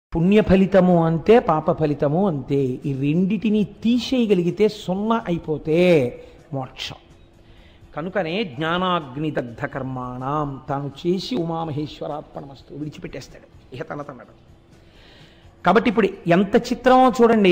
పుణ్య ఫలితము అంతే పాప ఫలితము అంతే ఈ రెండిటిని తీసేయగలిగితే సున్నా అయిపోతే మోక్షం కనుకనే జ్ఞానాగ్ని దగ్ధ కర్మాణం తాను చేసి ఉమామహేశ్వరార్పణమస్తు విడిచిపెట్టేస్తాడు ఇహ తన తనడు కాబట్టి ఇప్పుడు ఎంత చిత్రమో చూడండి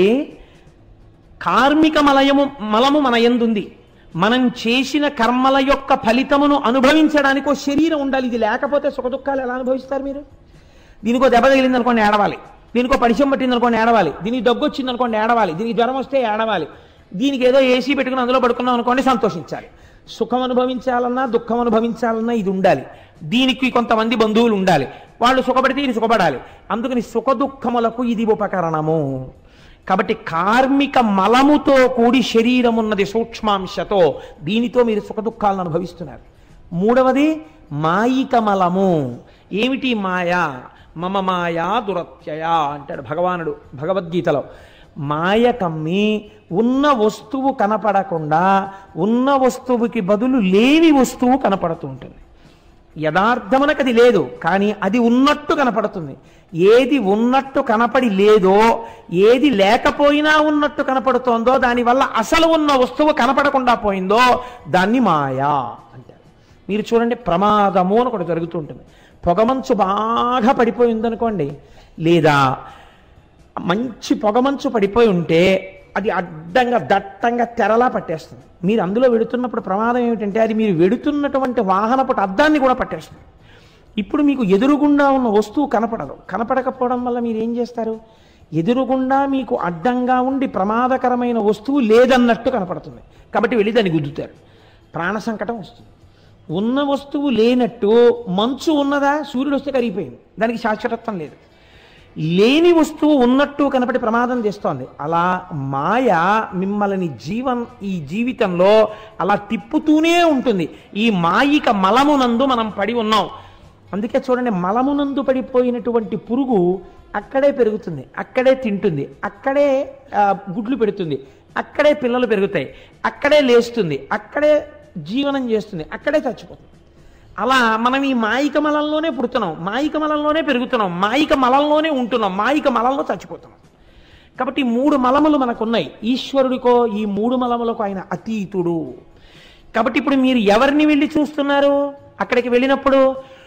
కార్మిక మలయము మలము మన ఎందుంది మనం చేసిన కర్మల యొక్క ఫలితమును అనుభవించడానికి ఒక శరీరం ఉండాలి ఇది లేకపోతే సుఖ దుఃఖాలు ఎలా అనుభవిస్తారు మీరు దీనికో దెబ్బ తగిలింది అనుకోండి ఏడవాలి దీనికో పరిచయం పట్టింది అనుకోండి ఏడవాలి దీనికి దగ్గు వచ్చింది అనుకోండి ఏడవాలి దీనికి జ్వరం వస్తే ఏడవాలి దీనికి ఏదో ఏసీ పెట్టుకుని అందులో పడుకున్నాం అనుకోండి సంతోషించాలి సుఖం అనుభవించాలన్నా దుఃఖం అనుభవించాలన్నా ఇది ఉండాలి దీనికి కొంతమంది బంధువులు ఉండాలి వాళ్ళు సుఖపడితే ఇది సుఖపడాలి అందుకని సుఖ దుఃఖములకు ఇది ఉపకరణము కాబట్టి కార్మిక మలముతో కూడి శరీరం ఉన్నది సూక్ష్మాంశతో దీనితో మీరు సుఖ దుఃఖాలను అనుభవిస్తున్నారు మూడవది మాయిక మలము ఏమిటి మాయ మమ మాయా దురత్యయ అంటాడు భగవానుడు భగవద్గీతలో మాయ కమ్మి ఉన్న వస్తువు కనపడకుండా ఉన్న వస్తువుకి బదులు లేని వస్తువు కనపడుతూ ఉంటుంది యథార్థమునకు అది లేదు కానీ అది ఉన్నట్టు కనపడుతుంది ఏది ఉన్నట్టు కనపడి లేదో ఏది లేకపోయినా ఉన్నట్టు కనపడుతోందో దానివల్ల అసలు ఉన్న వస్తువు కనపడకుండా పోయిందో దాన్ని మాయా అంటారు మీరు చూడండి ప్రమాదము అని ఒకటి జరుగుతుంటుంది పొగమంచు బాగా పడిపోయి ఉందనుకోండి లేదా మంచి పొగమంచు పడిపోయి ఉంటే అది అడ్డంగా దట్టంగా తెరలా పట్టేస్తుంది మీరు అందులో వెడుతున్నప్పుడు ప్రమాదం ఏమిటంటే అది మీరు వెడుతున్నటువంటి వాహనపు అద్దాన్ని కూడా పట్టేస్తుంది ఇప్పుడు మీకు ఎదురుగుండా ఉన్న వస్తువు కనపడదు కనపడకపోవడం వల్ల మీరు ఏం చేస్తారు ఎదురుగుండా మీకు అడ్డంగా ఉండి ప్రమాదకరమైన వస్తువు లేదన్నట్టు కనపడుతుంది కాబట్టి వెళ్ళి దాన్ని గుద్దుతారు ప్రాణ సంకటం వస్తుంది ఉన్న వస్తువు లేనట్టు మంచు ఉన్నదా సూర్యుడు వస్తే కరిగిపోయింది దానికి శాశ్వతత్వం లేదు లేని వస్తువు ఉన్నట్టు కనపడి ప్రమాదం చేస్తోంది అలా మాయ మిమ్మల్ని జీవన్ ఈ జీవితంలో అలా తిప్పుతూనే ఉంటుంది ఈ మాయిక మలమునందు మనం పడి ఉన్నాం అందుకే చూడండి మలమునందు పడిపోయినటువంటి పురుగు అక్కడే పెరుగుతుంది అక్కడే తింటుంది అక్కడే ఆ, గుడ్లు పెడుతుంది అక్కడే పిల్లలు పెరుగుతాయి అక్కడే లేస్తుంది అక్కడే జీవనం చేస్తుంది అక్కడే చచ్చిపోతుంది అలా మనం ఈ మాయిక మలంలోనే పుడుతున్నాం మాయిక మలంలోనే పెరుగుతున్నాం మాయిక మలంలోనే ఉంటున్నాం మాయిక మలంలో చచ్చిపోతున్నాం కాబట్టి ఈ మూడు మలములు మనకున్నాయి ఈశ్వరుడికో ఈ మూడు మలములకు ఆయన అతీతుడు కాబట్టి ఇప్పుడు మీరు ఎవరిని వెళ్ళి చూస్తున్నారు అక్కడికి వెళ్ళినప్పుడు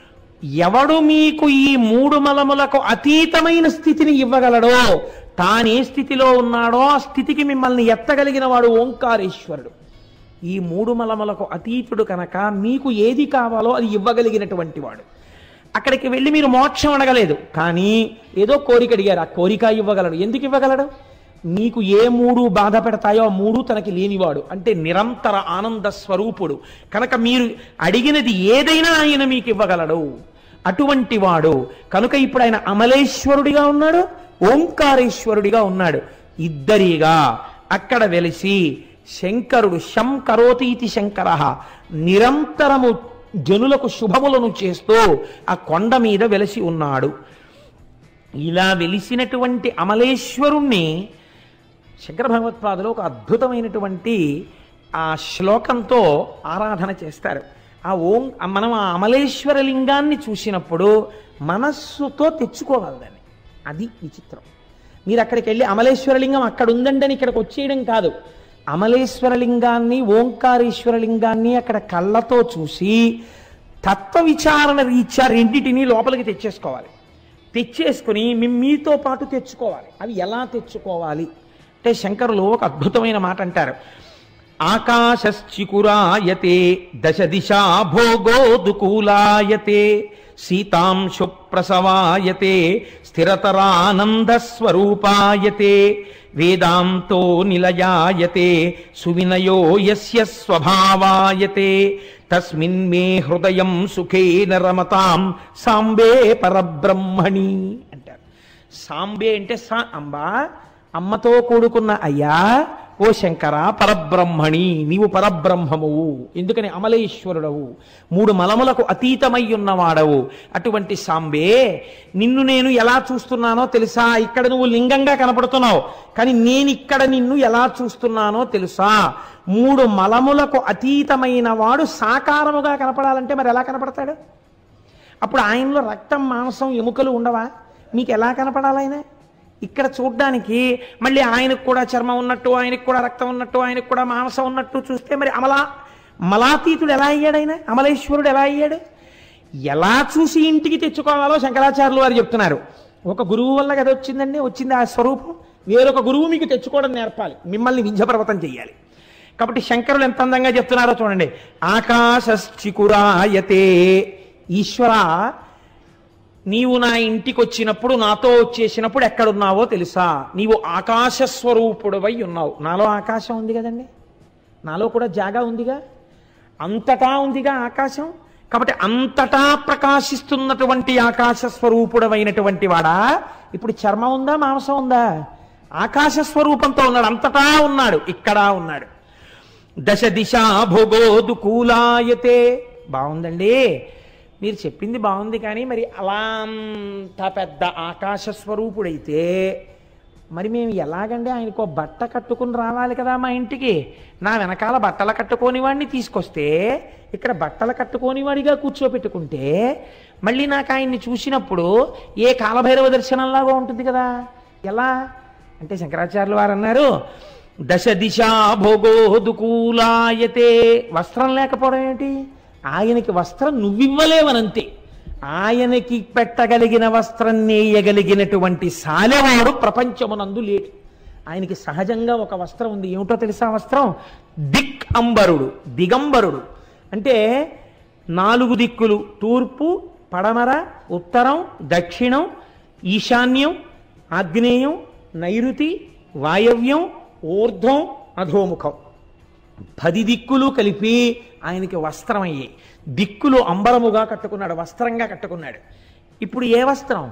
ఎవడు మీకు ఈ మూడు మలములకు అతీతమైన స్థితిని ఇవ్వగలడో తానే స్థితిలో ఉన్నాడో ఆ స్థితికి మిమ్మల్ని ఎత్తగలిగిన వాడు ఓంకారేశ్వరుడు ఈ మూడు మలములకు అతీతుడు కనుక మీకు ఏది కావాలో అది ఇవ్వగలిగినటువంటి వాడు అక్కడికి వెళ్ళి మీరు మోక్షం అడగలేదు కానీ ఏదో కోరిక అడిగారు ఆ కోరిక ఇవ్వగలడు ఎందుకు ఇవ్వగలడు మీకు ఏ మూడు బాధ పెడతాయో ఆ మూడు తనకి లేనివాడు అంటే నిరంతర ఆనంద స్వరూపుడు కనుక మీరు అడిగినది ఏదైనా ఆయన మీకు ఇవ్వగలడు అటువంటి వాడు కనుక ఇప్పుడు ఆయన అమలేశ్వరుడిగా ఉన్నాడు ఓంకారేశ్వరుడిగా ఉన్నాడు ఇద్దరిగా అక్కడ వెలిసి శంకరుడు శం కరోతి ఇది శంకర నిరంతరము జనులకు శుభములను చేస్తూ ఆ కొండ మీద వెలసి ఉన్నాడు ఇలా వెలిసినటువంటి అమలేశ్వరుణ్ణి శంకర భగవత్పాదులు ఒక అద్భుతమైనటువంటి ఆ శ్లోకంతో ఆరాధన చేస్తారు ఆ ఓం మనం ఆ అమలేశ్వర లింగాన్ని చూసినప్పుడు మనస్సుతో తెచ్చుకోవాలి దాన్ని అది విచిత్రం మీరు అక్కడికి వెళ్ళి అమలేశ్వర లింగం అక్కడ ఉందండి అని ఇక్కడికి వచ్చేయడం కాదు అమలేశ్వర లింగాన్ని ఓంకారేశ్వర లింగాన్ని అక్కడ కళ్ళతో చూసి తత్వ విచారణ రీత్యా రెండింటినీ లోపలికి తెచ్చేసుకోవాలి తెచ్చేసుకుని మీ- మీతో పాటు తెచ్చుకోవాలి అవి ఎలా తెచ్చుకోవాలి అంటే శంకరులు ఒక అద్భుతమైన మాట అంటారు ఆకాశశ్చికురాయతే దశ దిశా భోగోదుకూలాయతే సీతాంశు ప్రసవాయతే స్థిరతరానంద స్వరూపాయతే వేదాంతో నిలయాయతే సువినయో యస్య స్వభావాయతే తస్మిన్ మే హృదయం సుఖేన రమతాం సాంబే పరబ్రహ్మణి అంటారు సాంబే అంటే సా అంబా అమ్మతో కూడుకున్న అయ్యా ఓ శంకర పరబ్రహ్మణి నీవు పరబ్రహ్మమువు ఎందుకని అమలేశ్వరుడవు మూడు మలములకు అతీతమై ఉన్నవాడవు అటువంటి సాంబే నిన్ను నేను ఎలా చూస్తున్నానో తెలుసా ఇక్కడ నువ్వు లింగంగా కనపడుతున్నావు కానీ నేను ఇక్కడ నిన్ను ఎలా చూస్తున్నానో తెలుసా మూడు మలములకు అతీతమైన వాడు సాకారముగా కనపడాలంటే మరి ఎలా కనపడతాడు అప్పుడు ఆయనలో రక్తం మాంసం ఎముకలు ఉండవా మీకు ఎలా కనపడాలి ఆయన ఇక్కడ చూడ్డానికి మళ్ళీ ఆయనకు కూడా చర్మం ఉన్నట్టు ఆయనకు కూడా రక్తం ఉన్నట్టు ఆయనకు కూడా మాంసం ఉన్నట్టు చూస్తే మరి అమలా మలాతీతుడు ఎలా అయ్యాడు ఆయన అమలేశ్వరుడు ఎలా అయ్యాడు ఎలా చూసి ఇంటికి తెచ్చుకోవాలో శంకరాచార్యులు వారు చెప్తున్నారు ఒక గురువు వల్ల కదా వచ్చిందండి వచ్చింది ఆ స్వరూపం వేరొక గురువు మీకు తెచ్చుకోవడం నేర్పాలి మిమ్మల్ని వింధ్యపర్వతం చెయ్యాలి కాబట్టి శంకరులు ఎంత అందంగా చెప్తున్నారో చూడండి ఆకాశశ్చికురాయతే ఈశ్వర నీవు నా ఇంటికి వచ్చినప్పుడు నాతో వచ్చేసినప్పుడు ఎక్కడున్నావో తెలుసా నీవు ఆకాశ స్వరూపుడవై ఉన్నావు నాలో ఆకాశం ఉంది కదండి నాలో కూడా జాగా ఉందిగా అంతటా ఉందిగా ఆకాశం కాబట్టి అంతటా ప్రకాశిస్తున్నటువంటి ఆకాశ స్వరూపుడమైనటువంటి వాడా ఇప్పుడు చర్మం ఉందా మాంసం ఉందా ఆకాశ స్వరూపంతో ఉన్నాడు అంతటా ఉన్నాడు ఇక్కడ ఉన్నాడు దశ దిశ భోగోదుకూలాయతే బాగుందండి మీరు చెప్పింది బాగుంది కానీ మరి అలా అంత పెద్ద ఆకాశ స్వరూపుడైతే మరి మేము ఎలాగండి ఆయనకో బట్ట కట్టుకుని రావాలి కదా మా ఇంటికి నా వెనకాల బట్టలు కట్టుకోని వాడిని తీసుకొస్తే ఇక్కడ బట్టలు కట్టుకోని వాడిగా కూర్చోపెట్టుకుంటే మళ్ళీ నాకు ఆయన్ని చూసినప్పుడు ఏ కాలభైరవ దర్శనంలాగా ఉంటుంది కదా ఎలా అంటే శంకరాచార్యులు వారు అన్నారు దశ దిశ భోగోదుకూలాయతే వస్త్రం లేకపోవడం ఏంటి ఆయనకి వస్త్రం నువ్వివ్వలేవనంతే ఆయనకి పెట్టగలిగిన వస్త్రం నేయగలిగినటువంటి సాలెవాడు ప్రపంచమునందు లేడు ఆయనకి సహజంగా ఒక వస్త్రం ఉంది ఏమిటో తెలుసా ఆ వస్త్రం దిక్ అంబరుడు దిగంబరుడు అంటే నాలుగు దిక్కులు తూర్పు పడమర ఉత్తరం దక్షిణం ఈశాన్యం ఆగ్నేయం నైరుతి వాయవ్యం ఊర్ధ్వం అధోముఖం పది దిక్కులు కలిపి ఆయనకి వస్త్రం అయ్యాయి దిక్కులు అంబరముగా కట్టుకున్నాడు వస్త్రంగా కట్టుకున్నాడు ఇప్పుడు ఏ వస్త్రం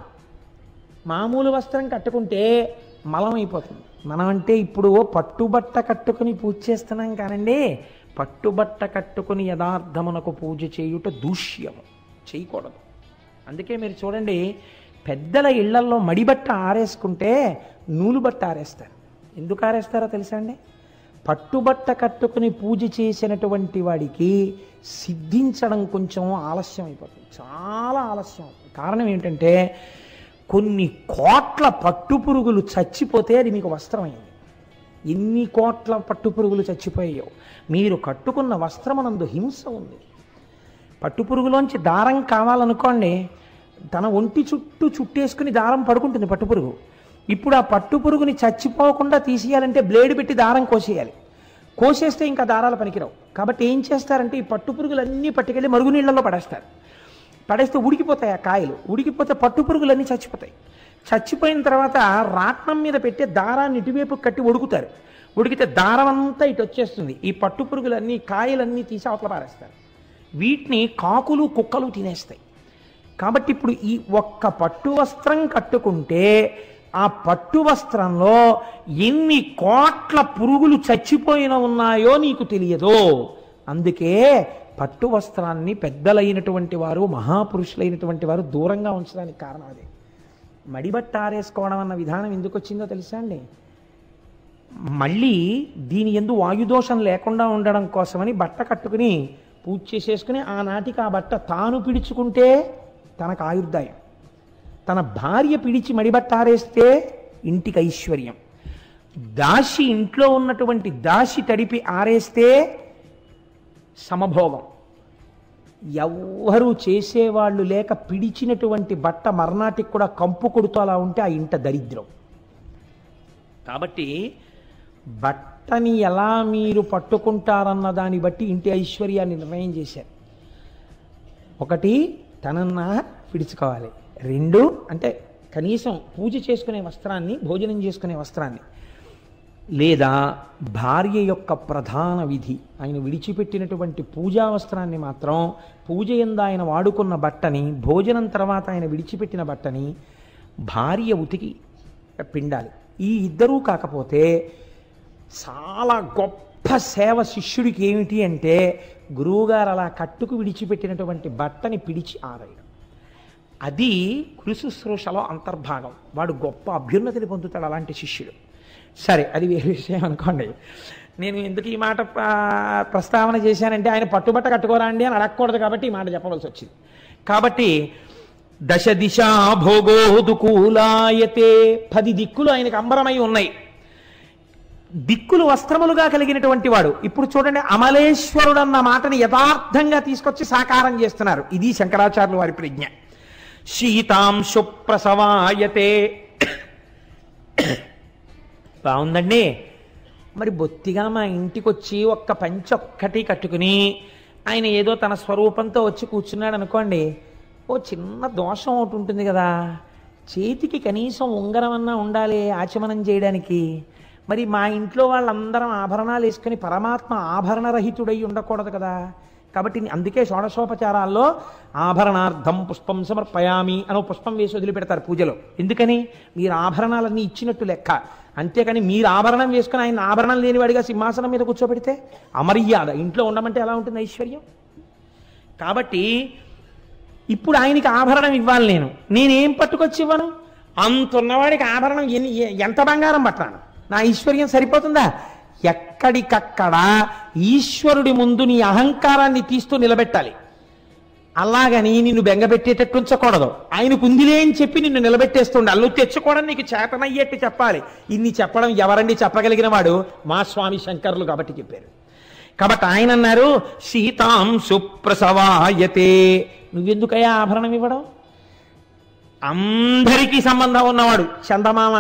మామూలు వస్త్రం కట్టుకుంటే మలం అయిపోతుంది మనం అంటే ఇప్పుడు పట్టుబట్ట కట్టుకుని పూజ చేస్తున్నాం కానండి పట్టుబట్ట కట్టుకుని యథార్థమునకు పూజ చేయుట దూష్యము చేయకూడదు అందుకే మీరు చూడండి పెద్దల ఇళ్లల్లో మడిబట్ట ఆరేసుకుంటే నూలు బట్ట ఆరేస్తారు ఎందుకు ఆరేస్తారో తెలుసా అండి పట్టుబట్ట కట్టుకుని పూజ చేసినటువంటి వాడికి సిద్ధించడం కొంచెం ఆలస్యం అయిపోతుంది చాలా ఆలస్యం అవుతుంది కారణం ఏంటంటే కొన్ని కోట్ల పట్టుపురుగులు చచ్చిపోతే అది మీకు వస్త్రమైంది ఎన్ని కోట్ల పట్టుపురుగులు చచ్చిపోయాయో మీరు కట్టుకున్న వస్త్రమనందు హింస ఉంది పట్టుపురుగులోంచి దారం కావాలనుకోండి తన ఒంటి చుట్టూ చుట్టేసుకుని దారం పడుకుంటుంది పట్టుపురుగు ఇప్పుడు ఆ పట్టుపురుగుని చచ్చిపోకుండా తీసేయాలంటే బ్లేడ్ పెట్టి దారం కోసేయాలి కోసేస్తే ఇంకా దారాలు పనికిరావు కాబట్టి ఏం చేస్తారంటే ఈ పట్టుపురుగులన్నీ పట్టుకెళ్ళి మరుగునీళ్ళలో పడేస్తారు పడేస్తే ఉడికిపోతాయి ఆ కాయలు ఉడికిపోతే పట్టుపురుగులన్నీ చచ్చిపోతాయి చచ్చిపోయిన తర్వాత రాట్నం మీద పెట్టి దారాన్ని ఇటువైపు కట్టి ఉడుకుతారు ఉడికితే దారం అంతా ఇటు వచ్చేస్తుంది ఈ పట్టుపురుగులన్నీ కాయలన్నీ తీసి అవతల పారేస్తారు వీటిని కాకులు కుక్కలు తినేస్తాయి కాబట్టి ఇప్పుడు ఈ ఒక్క పట్టు వస్త్రం కట్టుకుంటే ఆ పట్టు వస్త్రంలో ఎన్ని కోట్ల పురుగులు చచ్చిపోయిన ఉన్నాయో నీకు తెలియదు అందుకే పట్టు వస్త్రాన్ని పెద్దలైనటువంటి వారు మహాపురుషులైనటువంటి వారు దూరంగా ఉంచడానికి కారణం అదే మడిబట్ట ఆరేసుకోవడం అన్న విధానం ఎందుకు వచ్చిందో తెలుసా అండి మళ్ళీ దీని ఎందు వాయుదోషం లేకుండా ఉండడం కోసమని బట్ట కట్టుకుని పూజ చేసేసుకుని ఆనాటికి ఆ బట్ట తాను పిడుచుకుంటే తనకు ఆయుర్దాయం తన భార్య పిడిచి మడిబట్ట ఆరేస్తే ఇంటికి ఐశ్వర్యం దాసి ఇంట్లో ఉన్నటువంటి దాసి తడిపి ఆరేస్తే సమభోగం ఎవ్వరూ చేసేవాళ్ళు లేక పిడిచినటువంటి బట్ట మర్నాటికి కూడా కంపు కొడుతూ అలా ఉంటే ఆ ఇంట దరిద్రం కాబట్టి బట్టని ఎలా మీరు పట్టుకుంటారన్న దాన్ని బట్టి ఇంటి ఐశ్వర్యాన్ని నిర్ణయం చేశారు ఒకటి తనన్న పిడుచుకోవాలి రెండు అంటే కనీసం పూజ చేసుకునే వస్త్రాన్ని భోజనం చేసుకునే వస్త్రాన్ని లేదా భార్య యొక్క ప్రధాన విధి ఆయన విడిచిపెట్టినటువంటి పూజా వస్త్రాన్ని మాత్రం పూజ ఎందు ఆయన వాడుకున్న బట్టని భోజనం తర్వాత ఆయన విడిచిపెట్టిన బట్టని భార్య ఉతికి పిండాలి ఈ ఇద్దరూ కాకపోతే చాలా గొప్ప సేవ శిష్యుడికి ఏమిటి అంటే గురువుగారు అలా కట్టుకు విడిచిపెట్టినటువంటి బట్టని పిడిచి ఆరేయడం అది గురు శుశ్రూషలో అంతర్భాగం వాడు గొప్ప అభ్యున్నతిని పొందుతాడు అలాంటి శిష్యుడు సరే అది వేరే విషయం అనుకోండి నేను ఎందుకు ఈ మాట ప్ర- ప్రస్తావన చేశానంటే ఆయన పట్టుబట్ట కట్టుకోరా అండి అని అడగకూడదు కాబట్టి ఈ మాట చెప్పవలసి వచ్చింది కాబట్టి దశ దిశ భోగోదుకూలాయతే పది దిక్కులు ఆయనకు అంబరమై ఉన్నాయి దిక్కులు వస్త్రములుగా కలిగినటువంటి వాడు ఇప్పుడు చూడండి అమలేశ్వరుడు అన్న మాటని యథార్థంగా తీసుకొచ్చి సాకారం చేస్తున్నారు ఇది శంకరాచార్యులు వారి ప్రజ్ఞ శీతాంశు ప్రసవాయతే బాగుందండి మరి బొత్తిగా మా ఇంటికి వచ్చి ఒక్క పంచి ఒక్కటి కట్టుకుని ఆయన ఏదో తన స్వరూపంతో వచ్చి కూర్చున్నాడు అనుకోండి ఓ చిన్న దోషం ఒకటి ఉంటుంది కదా చేతికి కనీసం ఉంగరం అన్నా ఉండాలి ఆచమనం చేయడానికి మరి మా ఇంట్లో వాళ్ళందరం ఆభరణాలు వేసుకుని పరమాత్మ ఆభరణరహితుడై ఉండకూడదు కదా కాబట్టి అందుకే షోడశోపచారాల్లో ఆభరణార్థం పుష్పం సమర్పయామి అనో పుష్పం వేసి వదిలిపెడతారు పూజలో ఎందుకని మీరు ఆభరణాలన్నీ ఇచ్చినట్టు లెక్క అంతేకాని మీరు ఆభరణం వేసుకుని ఆయన ఆభరణం లేనివాడిగా సింహాసనం మీద కూర్చోబెడితే అమర్యాద ఇంట్లో ఉండమంటే ఎలా ఉంటుంది ఐశ్వర్యం కాబట్టి ఇప్పుడు ఆయనకి ఆభరణం ఇవ్వాలి నేను నేనేం పట్టుకొచ్చి ఇవ్వను అంత ఉన్నవాడికి ఆభరణం ఎన్ని ఎ- ఎంత బంగారం పట్టాను నా ఐశ్వర్యం సరిపోతుందా ఎక్కడికక్కడ ఈశ్వరుడి ముందు నీ అహంకారాన్ని తీస్తూ నిలబెట్టాలి అలాగని నిన్ను బెంగపెట్టేటట్టు ఉంచకూడదు ఆయనకు ఉందిలే అని చెప్పి నిన్ను నిలబెట్టేస్తుండే అల్లు తెచ్చుకోవడం నీకు చేతనయ్యేట్టు చెప్పాలి ఇన్ని చెప్పడం ఎవరండి చెప్పగలిగిన వాడు మా స్వామి శంకర్లు కాబట్టి చెప్పారు కాబట్టి ఆయన అన్నారు సీతాం సుప్రసవాయతే నువ్వెందుకయ్యా ఆభరణం ఇవ్వడం అందరికీ సంబంధం ఉన్నవాడు చందమామ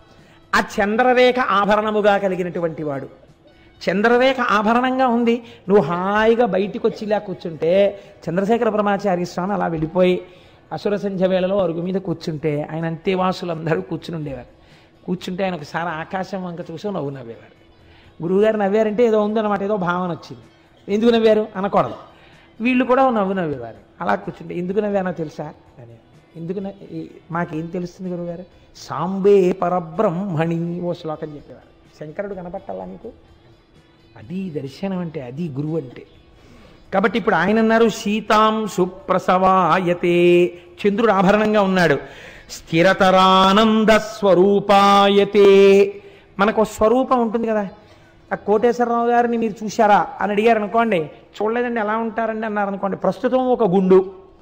ఆ చంద్రరేఖ ఆభరణముగా కలిగినటువంటి వాడు చంద్రరేఖ ఆభరణంగా ఉంది నువ్వు హాయిగా బయటికి వచ్చి ఇలా కూర్చుంటే చంద్రశేఖర బ్రహ్మాచార్య స్వామి అలా వెళ్ళిపోయి అసుర సంధ్య వేళలో అరుగు మీద కూర్చుంటే ఆయన అంతేవాసులందరూ కూర్చుని ఉండేవారు కూర్చుంటే ఆయన ఒకసారి ఆకాశం వంక చూసి నవ్వు నవ్వేవారు గురువుగారు నవ్వారంటే ఏదో ఉందన్నమాట ఏదో భావన వచ్చింది ఎందుకు నవ్వారు అనకూడదు వీళ్ళు కూడా ఓ నవ్వు నవ్వేవారు అలా కూర్చుంటే ఎందుకు నవ్వానో తెలుసా అని ఎందుకు నవ్వు- ఈ- మాకేం తెలుస్తుంది గురువుగారు సాంబే పరబ్రహ్మణి ఓ శ్లోకం చెప్పేవారు శంకరుడు కనపట్టాలా నీకు అది దర్శనం అంటే అది గురువు అంటే కాబట్టి ఇప్పుడు ఆయన అన్నారు సీతాం సుప్రసవాయతే చంద్రుడు ఆభరణంగా ఉన్నాడు స్థిరతరానంద స్వరూపాయతే మనకు ఓ స్వరూపం ఉంటుంది కదా ఆ కోటేశ్వరరావు గారిని మీరు చూశారా అని అడిగారు అనుకోండి చూడలేదండి ఎలా ఉంటారండి అన్నారు అనుకోండి ప్రస్తుతం ఒక గుండు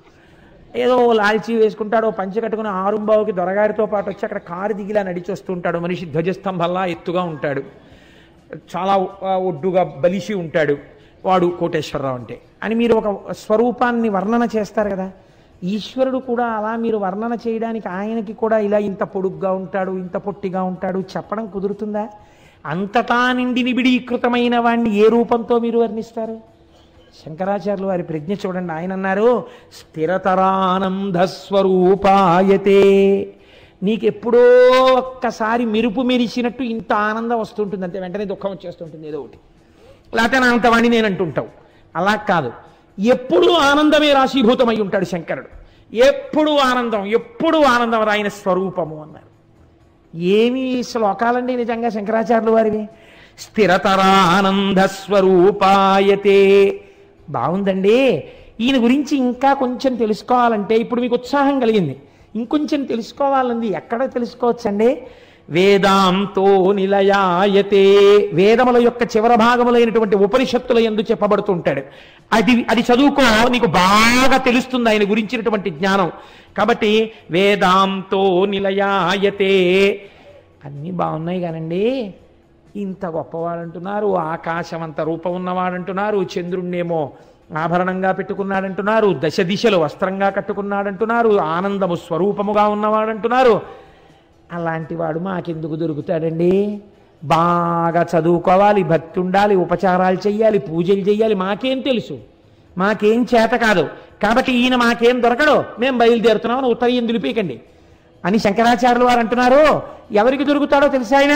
ఏదో ఓ లాల్చీ వేసుకుంటాడు ఓ పంచె కట్టుకుని ఆరుంబావుకి దొరగారితో పాటు వచ్చి అక్కడ కారు దిగిలా నడిచి వస్తుంటాడు మనిషి ధ్వజస్తంభంలా ఎత్తుగా ఉంటాడు చాలా ఆ, ఒడ్డుగా బలిసి ఉంటాడు వాడు కోటేశ్వరరావు అంటే అని మీరు ఒక స్వరూపాన్ని వర్ణన చేస్తారు కదా ఈశ్వరుడు కూడా అలా మీరు వర్ణన చేయడానికి ఆయనకి కూడా ఇలా ఇంత పొడుగ్గా ఉంటాడు ఇంత పొట్టిగా ఉంటాడు చెప్పడం కుదురుతుందా అంతటా నిండి నిబిడీకృతమైన వాణ్ణి ఏ రూపంతో మీరు వర్ణిస్తారు శంకరాచార్యులు వారి ప్రజ్ఞ చూడండి ఆయన అన్నారు స్థిరతరానంద స్వరూపాయతే నీకెప్పుడో ఒక్కసారి మెరుపు మెరిసినట్టు ఇంత ఆనందం వస్తుంటుంది అంతే వెంటనే దుఃఖం వచ్చేస్తుంటుంది ఏదో ఒకటి లేకపోతే నా అంతవాణి నేను అంటుంటావు అలా కాదు ఎప్పుడూ ఆనందమే రాశీభూతమై ఉంటాడు శంకరుడు ఎప్పుడు ఆనందం ఎప్పుడు ఆనందం ఆయన స్వరూపము అన్నారు ఏమి శ్లోకాలండి నిజంగా శంకరాచార్యులు వారివి స్థిరతరానంద స్వరూపాయతే బాగుందండి ఈయన గురించి ఇంకా కొంచెం తెలుసుకోవాలంటే ఇప్పుడు మీకు ఉత్సాహం కలిగింది ఇంకొంచెం తెలుసుకోవాలంది ఎక్కడ తెలుసుకోవచ్చండి వేదాంతో నిలయాయతే వేదముల యొక్క చివర భాగములైనటువంటి ఉపనిషత్తుల ఎందు చెప్పబడుతుంటాడు అది అది చదువుకో నీకు బాగా తెలుస్తుంది ఆయన గురించినటువంటి జ్ఞానం కాబట్టి వేదాంతో నిలయాయతే అన్నీ బాగున్నాయి కానండి ఇంత గొప్పవాడంటున్నారు ఆకాశం అంత రూపం ఉన్నవాడంటున్నారు చంద్రుణ్ణేమో ఆభరణంగా పెట్టుకున్నాడంటున్నారు దశ దిశలు వస్త్రంగా కట్టుకున్నాడంటున్నారు ఆనందము స్వరూపముగా ఉన్నవాడంటున్నారు అలాంటి వాడు మాకెందుకు దొరుకుతాడండి బాగా చదువుకోవాలి భక్తి ఉండాలి ఉపచారాలు చెయ్యాలి పూజలు చెయ్యాలి మాకేం తెలుసు మాకేం చేత కాదు కాబట్టి ఈయన మాకేం దొరకడు మేము బయలుదేరుతున్నాం అని ఉత్తరీయం దులిపీకండి అని శంకరాచార్యులు వారు అంటున్నారు ఎవరికి దొరుకుతాడో తెలుసా ఆయన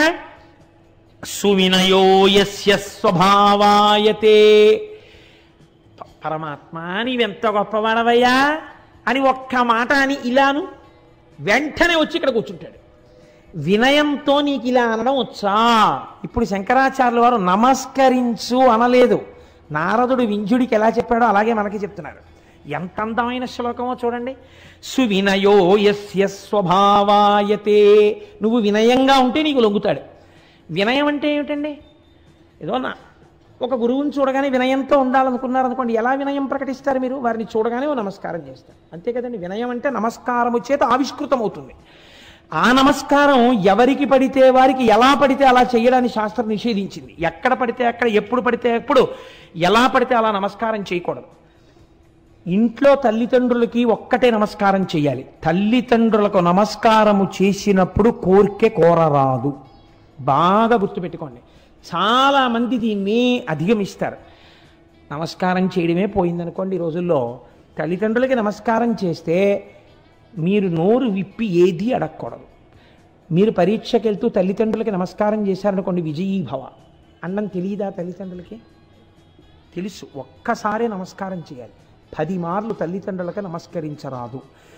సువినయో యస్య స్వభావాయతే ప- పరమాత్మ నీవెంత గొప్పవాడవయ్యా అని ఒక్క మాట అని ఇలాను వెంటనే వచ్చి ఇక్కడ కూర్చుంటాడు వినయంతో నీకు ఇలా అనడం వచ్చా ఇప్పుడు శంకరాచార్యుల వారు నమస్కరించు అనలేదు నారదుడు వింజుడికి ఎలా చెప్పాడో అలాగే మనకి చెప్తున్నాడు ఎంత అందమైన శ్లోకమో చూడండి సువినయో యస్య స్వభావాయతే నువ్వు వినయంగా ఉంటే నీకు లొంగుతాడు వినయం అంటే ఏమిటండి ఏదో నా ఒక గురువుని చూడగానే వినయంతో ఉండాలనుకున్నారనుకోండి ఎలా వినయం ప్రకటిస్తారు మీరు వారిని చూడగానే ఓ నమస్కారం చేస్తారు అంతే కదండి వినయం అంటే నమస్కారము చేత ఆవిష్కృతం అవుతుంది ఆ నమస్కారం ఎవరికి పడితే వారికి ఎలా పడితే అలా చేయడాన్ని శాస్త్రం నిషేధించింది ఎక్కడ పడితే అక్కడ ఎప్పుడు పడితే ఎప్పుడు ఎలా పడితే అలా నమస్కారం చేయకూడదు ఇంట్లో తల్లిదండ్రులకి ఒక్కటే నమస్కారం చేయాలి తల్లిదండ్రులకు నమస్కారము చేసినప్పుడు కోరికే కోరరాదు బాగా గుర్తుపెట్టుకోండి చాలా మంది దీన్ని అధిగమిస్తారు నమస్కారం చేయడమే పోయిందనుకోండి ఈ రోజుల్లో తల్లిదండ్రులకి నమస్కారం చేస్తే మీరు నోరు విప్పి ఏది అడగకూడదు మీరు పరీక్షకి వెళ్తూ తల్లిదండ్రులకి నమస్కారం చేశారనుకోండి విజయీభవ అన్నం తెలియదా తల్లిదండ్రులకి తెలుసు ఒక్కసారే నమస్కారం చేయాలి పది మార్లు తల్లిదండ్రులకు నమస్కరించరాదు